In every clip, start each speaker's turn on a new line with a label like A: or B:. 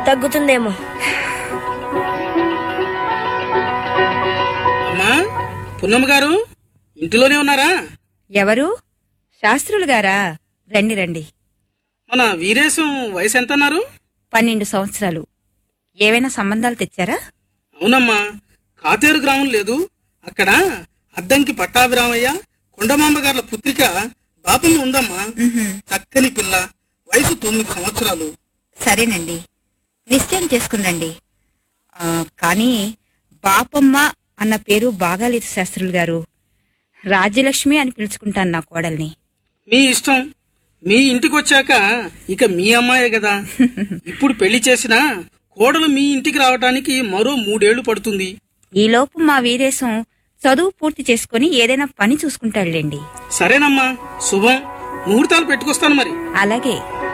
A: తగ్గుతుందేమో
B: అమ్మా పున్నమ్మ గారు ఇంటిలోనే ఉన్నారా
C: ఎవరు శాస్త్రులు గారా రండి రండి
B: మన వీరేశం వయసు ఎంత అన్నారు
C: పన్నెండు సంవత్సరాలు ఏవైనా సంబంధాలు తెచ్చారా
B: అవునమ్మా కాతేరు గ్రామం లేదు అక్కడ అద్దంకి పట్టాభిరామయ్య కొండమాంబ గారుల పుత్రిక బాపమ్మ ఉందమ్మా చక్కని పిల్ల వయసు తొమ్మిది సంవత్సరాలు
C: సరేనండి నిశ్చయం చేసుకుందండి ఆ, కానీ బాపమ్మ అన్న పేరు బాగాలేదు శాస్త్రులు గారు రాజ్యలక్ష్మి అని పిలుచుకుంటాను నా కోడల్ని
B: మీ ఇష్టం మీ ఇంటికి వచ్చాక ఇక మీ అమ్మాయే కదా ఇప్పుడు పెళ్లి చేసినా కోడలు మీ ఇంటికి రావటానికి మరో మూడేళ్లు పడుతుంది
C: ఈలోపు మా వీరేశం చదువు పూర్తి చేసుకుని ఏదైనా పని చూసుకుంటాడులేండి
B: సరేనమ్మా శుభం ముహూర్తాలు పెట్టుకొస్తాను మరి
C: అలాగే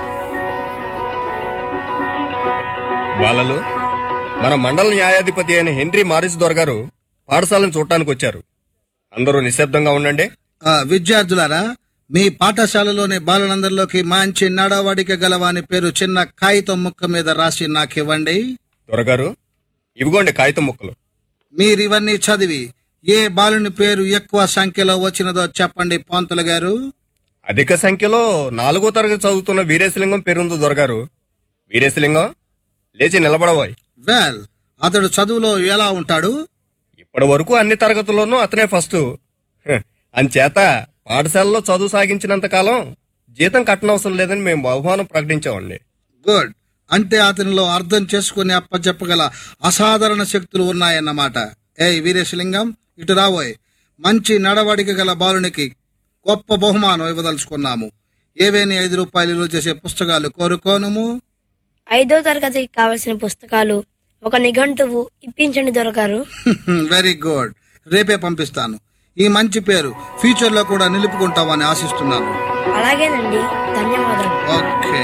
D: బాలలు మన మండల న్యాయాధిపతి అయిన హెన్రీ మారిస్ దొరగారు పాఠశాలను చూడటానికి వచ్చారు అందరూ నిశ్శబ్దంగా ఉండండి
E: ఆ, విద్యార్థులారా మీ పాఠశాలలోని బాలలందరిలోకి మంచి నడవడిక గలవాని పేరు చిన్న కాగితం ముక్క మీద రాసి నాకివ్వండి
D: దొరగారు ఇవిగోండి కాగితం ముక్కలు
E: మీరివన్నీ చదివి ఏ బాలుని పేరు ఎక్కువ సంఖ్యలో వచ్చినదో చెప్పండి పంతులు గారు
D: అధిక సంఖ్యలో నాలుగో తరగతి చదువుతున్న వీరేశలింగం పేరుంది దొరగారు వీరేశలింగం లేచి నిలబడబోయ్
E: వెల్ అతడు చదువులో ఎలా ఉంటాడు
D: ఇప్పటి వరకు అన్ని తరగతుల్లోనూ అతనే ఫస్ట్ హ, అంచేత పాఠశాలలో చదువు సాగించినంత కాలం జీతం కట్టనవసరం లేదని మేము బహుమానం ప్రకటించామండి
E: గుడ్ అంటే అతనిలో అర్థం చేసుకుని అప్పచెప్పగల అసాధారణ శక్తులు ఉన్నాయన్నమాట ఏయ్ వీరేశలింగం ఇటు రాబోయ్ మంచి నడవడిక గల బాలునికి గొప్ప బహుమానం ఇవ్వదలుచుకున్నాము ఏవేని ఐదు రూపాయలు విలువ చేసే పుస్తకాలు కోరుకోనుము
A: ఐదో తరగతికి కావలసిన పుస్తకాలు ఒక నిఘంటువు ఇప్పించండి దొరకారు
E: వెరీ గుడ్ రేపే పంపిస్తాను ఈ మంచి పేరు ఫ్యూచర్ లో కూడా నిలుపుకుంటామని ఆశిస్తున్నాను
A: అలాగేనండి ధన్యవాదాలు
E: ఓకే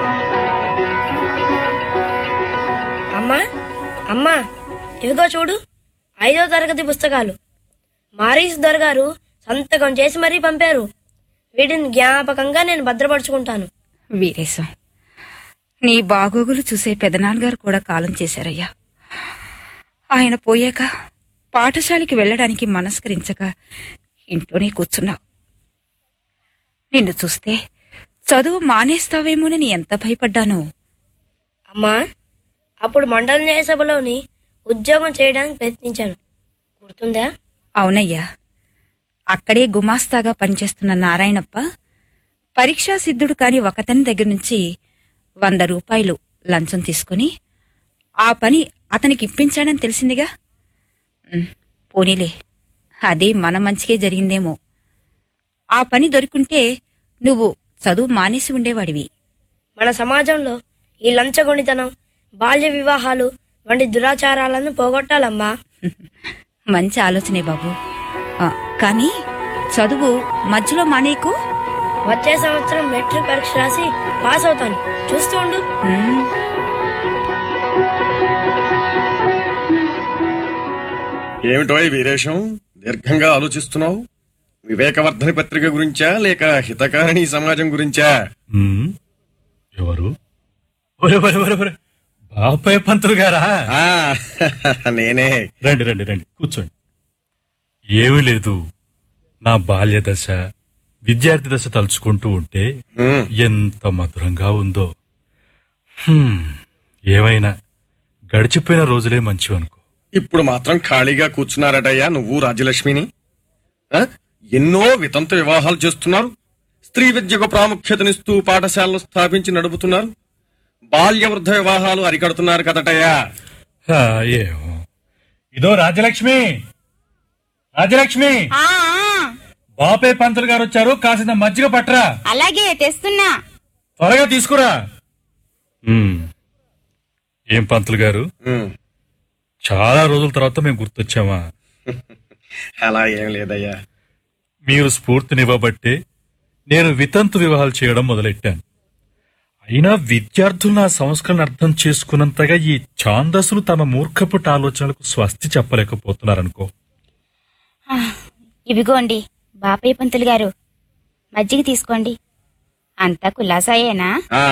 A: అమ్మా అమ్మా ఇదిగో చూడు ఐదో తరగతి పుస్తకాలు మారీస్ దొరగారు సంతకం చేసి మరీ పంపారు వీటిని జ్ఞాపకంగా నేను భద్రపరుచుకుంటాను
C: వీరేశం నీ బాగోగులు చూసే పెదనాన్నగారు కూడా కాలం చేశారయ్యా ఆయన పోయాక పాఠశాలకి వెళ్ళడానికి మనస్కరించక ఇంట్లోనే కూర్చున్నావు నిన్ను చూస్తే చదువు మానేస్తావేమోనని ఎంత భయపడ్డానో
A: అమ్మా అప్పుడు మండల న్యాయసభలోని ఉద్యోగం చేయడానికి ప్రయత్నించాను గుర్తుందా
C: అవునయ్యా అక్కడే గుమాస్తాగా పనిచేస్తున్న నారాయణప్ప పరీక్షా సిద్ధుడు కాని ఒకతని దగ్గర నుంచి వంద రూపాయలు లంచం తీసుకుని ఆ పని అతనికి ఇప్పించాడని తెలిసిందిగా ఉమ్, పోనీలే అదే మన మంచికే జరిగిందేమో ఆ పని దొరికింటే నువ్వు చదువు మానేసి ఉండేవాడివి
A: మన సమాజంలో ఈ లంచగొణితనం బాల్య వివాహాలు వంటి దురాచారాలను పోగొట్టాలమ్మా
C: మంచి ఆలోచనే బాబు ఆ, కానీ చదువు మధ్యలో మానేకు
A: వచ్చే సంవత్సరం మెట్రిక్ పరీక్ష రాసి పాస్ అవుతాను చూస్తూ ఉండు
C: ఉమ్,
F: ఏమిటో ఈ వీరేశం దీర్ఘంగా ఆలోచిస్తున్నావు వివేకవర్ధని పత్రిక గురించా లేక హితకారిణి సమాజం గురించా
G: ఉమ్, ఎవరు ఒరే ఒరే ఒరే ఒరే బాపాయ్ పంతులు గారా
F: ఆ, నేనే
G: రండి రండి రండి కూర్చోండి ఏమీ లేదు నా బాల్య దశ విద్యార్థి దశ తలుచుకుంటూ ఉంటే
F: ఉమ్,
G: ఎంత మధురంగా ఉందో హ్మ్, ఏమైనా గడిచిపోయిన రోజులే మంచివి అనుకో
F: ఇప్పుడు మాత్రం ఖాళీగా కూర్చున్నారటయ్యా నువ్వు రాజ్యలక్ష్మిని ఆ? ఎన్నో వితంత వివాహాలు చేస్తున్నారు స్త్రీ విద్యకు ప్రాముఖ్యతనిస్తూ పాఠశాలలు స్థాపించి నడుపుతున్నారు బాల్య వృద్ధ వివాహాలు అరికడుతున్నారు కదటయ్యా
G: హా, ఏమో ఇదో రాజలక్ష్మి రాజలక్ష్మి బాపే పంతులు గారు వచ్చారు కాసిన మజ్జిగ పట్రా
H: అలాగే తెస్తున్నా
G: త్వరగా తీసుకురా ఏం పంతులు గారు
F: ఉమ్,
G: చాలా రోజుల తర్వాత మేము గుర్తొచ్చామా
F: అలా ఏం లేదయ్యా
G: మీరు స్ఫూర్తినివ్వబట్టే నేను వితంతు వివాహాలు చేయడం మొదలెట్టాను అయినా విద్యార్థులు నా సంస్కరణ అర్థం చేసుకున్నంతగా ఈ ఛాందస్సులు తమ మూర్ఖపుట ఆలోచనలకు స్వస్తి చెప్పలేకపోతున్నారనుకో
H: ఇవిగోండి బాపయ్య పంతులు గారు మజ్జిగ తీసుకోండి అంతా కులాసాయేనా
F: ఆ